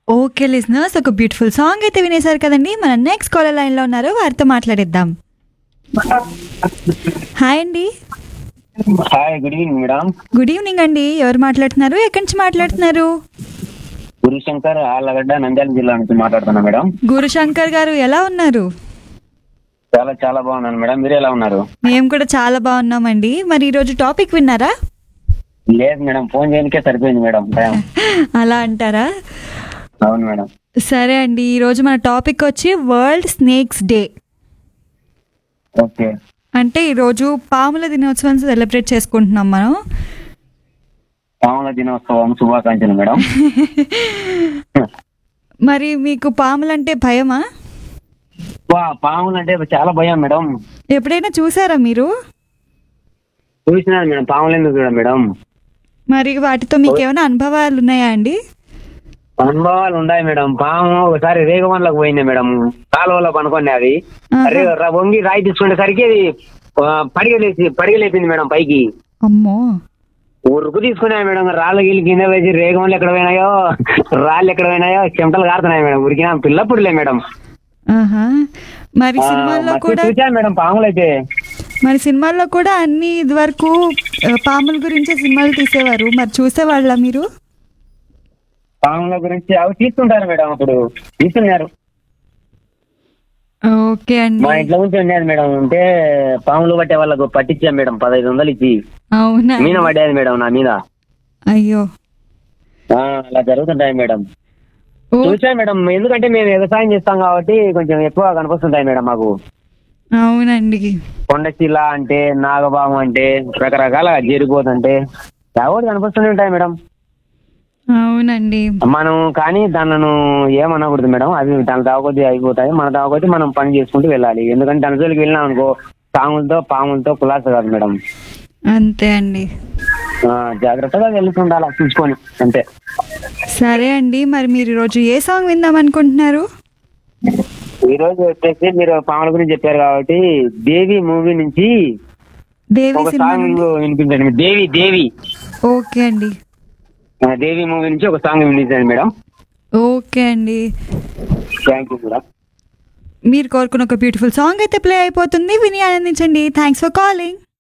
Okay listeners ఒక beautiful song అయితే వినేశారు కదండి మన నెక్స్ట్ కాలర్ లైన్లో ఉన్నారు వారితో మాట్లాడేద్దాం హాయ్ అండి hi good evening madam good evening అండి ఎవరు మాట్లాడుతున్నారు ఎక్కడి నుంచి మాట్లాడుతున్నారు గురుశంకర్ ఆళ్ళగడ్డ నంద్యాల జిల్లా నుంచి మాట్లాడుతున్నా మేడం గురుశంకర్ గారు ఎలా ఉన్నారు చాలా చాలా బాగున్నాను మేడం మీరు ఎలా ఉన్నారు మేము కూడా చాలా బాగున్నామండి మరి ఈరోజు టాపిక్ విన్నారా లేదు మేడం ఫోన్ చేయడానికే సరిపోయింది మేడం టైం అలా అంటారా అవును మేడం సరే అండి ఈరోజు మన టాపిక్ వచ్చి వరల్డ్ స్నేక్స్ డే ఓకే అంటే ఈరోజు పాముల దినోత్సవం సెలబ్రేట్ చేసుకుంటున్నాం మనం పాముల దినోత్సవం శుభాకాంక్షలు మేడం మరి మీకు పాములంటే భయమా వా పాములు అంటే చాలా భయం మేడం ఎప్పుడైనా చూసారా మీరు చూసినాను మేడం పాములు ఎందుకు చూడ మేడం మరి వాటితో మీకు ఏమైనా అనుభవాలు ఉన్నాయా అండి అనుభవాలు ఉన్నాయి మేడం పాము ఒకసారి రేగవన్లకు పోయింది మేడం కాలువలో పనుకోండి అది ఆహా. రే- ర- వంగి రాయి తీసుకునేసరికి అది ఆ, పడిగలేసి పడిగలేపింది మేడం పైకి అమ్మో ఉరుకు తీసుకున్నాయి మేడం రాళ్ళ గిల్లి కింద వేసి రేగంలు ఎక్కడ పోయినాయో రాళ్ళు ఎక్కడ పోయినాయో చెమటలు కారుతున్నాయి మేడం ఉరికినా పిల్లప్పుడులే మేడం ఆహా మరి ఆ, సినిమాల్లో మస్తు కూడా చూశాను మేడం పాములు అయితే మరి సినిమాల్లో కూడా అన్ని ఇదివరకు ఆ, పాముల గురించే సినిమాలు తీసేవారు మరి చూసేవాళ్ళ మీరు పాముల గురించి అవి తీసుకుంటారు మేడం అప్పుడు తీసుకున్నారు ఓకే అండి మా ఇంట్లో నుంచి ఉండేది మేడం ఉంటే పాములు పట్టే వాళ్ళకు పట్టించాం మేడం పదహైదు వందలు ఇచ్చి అవునా మీన పడేది మేడం నా మీద అయ్యో ఆ, అలా జరుగుతుంటాయి మేడం ఓ చూసాను మేడం ఎందుకంటే మేము వ్యవసాయం చేస్తాం కాబట్టి కొంచెం ఎక్కువ కనిపిస్తుంటాయి మేడం మాకు అవునండి కొండచిల్ల అంటే నాగబాము అంటే రకరకాల జరిపోతు అంటే ఎవరు కనిపిస్తూనే ఉంటాయి మేడం అవునండి మనం కానీ దానిను ఏమనకూడదు మేడం అవి దాని తాగొద్ది అయిపోతాయి మన తాగొద్ది మనం పని చేసుకుంటూ వెళ్ళాలి ఎందుకంటే దాని జోలికి వెళ్ళినాం అనుకో సాములతో పాములతో కులాస కాదు మేడం అంతే అండి ఆ, జాగ్రత్తగా వెళ్తుండాలి చూసుకొని అంతే సరే అండి మరి మీరు ఈరోజు ఏ సాంగ్ విందాం అనుకుంటున్నారు ఈ రోజు వచ్చేసి మీరు పాముల గురించి చెప్పారు కాబట్టి దేవి మూవీ నుంచి దేవి ఒక సినిమా సాంగ్ నుండి వినిపించండి దేవి దేవి ఓకే అండి ఆ, దేవి మూవీ నుంచి ఒక సాంగ్ వినిపించండి మేడం ఓకే అండి థ్యాంక్ యూ మేడం మీరు కోరుకున్న ఒక బ్యూటిఫుల్ సాంగ్ అయితే ప్లే అయిపోతుంది విని ఆనందించండి థ్యాంక్స్ ఫర్ కాలింగ్